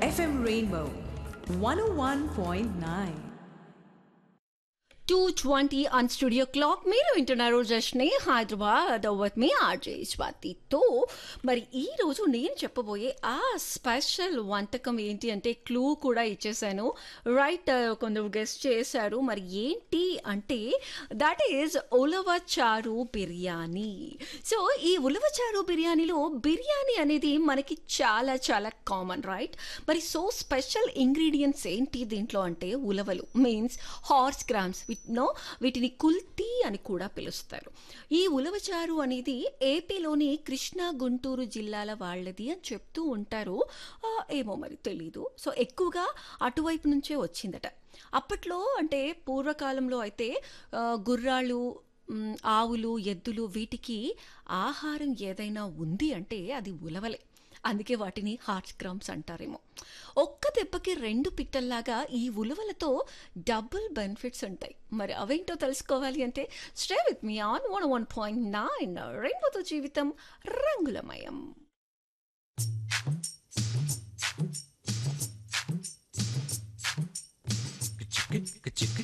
FM Rainbow 101.9. 220 on studio clock మీరు వింటున్నారు జస్ట్ని హైదరాబాద్ విత్ మీ ఆర్జే స్వాతితో మరి ఈ రోజు నేను చెప్పబోయే ఆ స్పెషల్ వంటకం ఏంటి అంటే క్లూ కూడా ఇచ్చేసాను రైట్ కొందరు గెస్ట్ చేశారు మరి ఏంటి అంటే that is ulavacharu biryani so ఈ ఉలవచారు బిర్యానీలో బిర్యానీ అనేది మనకి చాలా చాలా కామన్ రైట్ మరి సో స్పెషల్ ఇంగ్రీడియంట్స్ ఏంటి దీంట్లో అంటే ఉలవలు మీన్స్ హార్స్ గ్రామ్స్ నో వీటిని కుల్తీ అని కూడా పిలుస్తారు ఈ ఉలవచారు అనేది ఏపీలోని కృష్ణా గుంటూరు జిల్లాల వాళ్ళది అని చెప్తూ ఉంటారు ఆ, ఏమో మరి తెలీదు సో ఎక్కువగా అటువైపు నుంచే వచ్చిందట అప్పట్లో అంటే పూర్వకాలంలో అయితే ఆ, గుర్రాలు మ్, ఆవులు ఎద్దులు వీటికి ఆహారం ఏదైనా ఉంది అంటే అది ఉలవలే అందుకే వాటిని హార్ట్ క్రమ్స్ అంటారేమో ఒక్క దెబ్బకి రెండు పిట్టల్లాగా ఈ ఉలవలతో డబుల్ బెనిఫిట్స్ ఉంటాయి మరి అవేంటో తెలుసుకోవాలి అంటే స్టే విత్ మీ on one one point nine రెయిన్బోతో జీవితం రంగులమయం చిక్ చిక్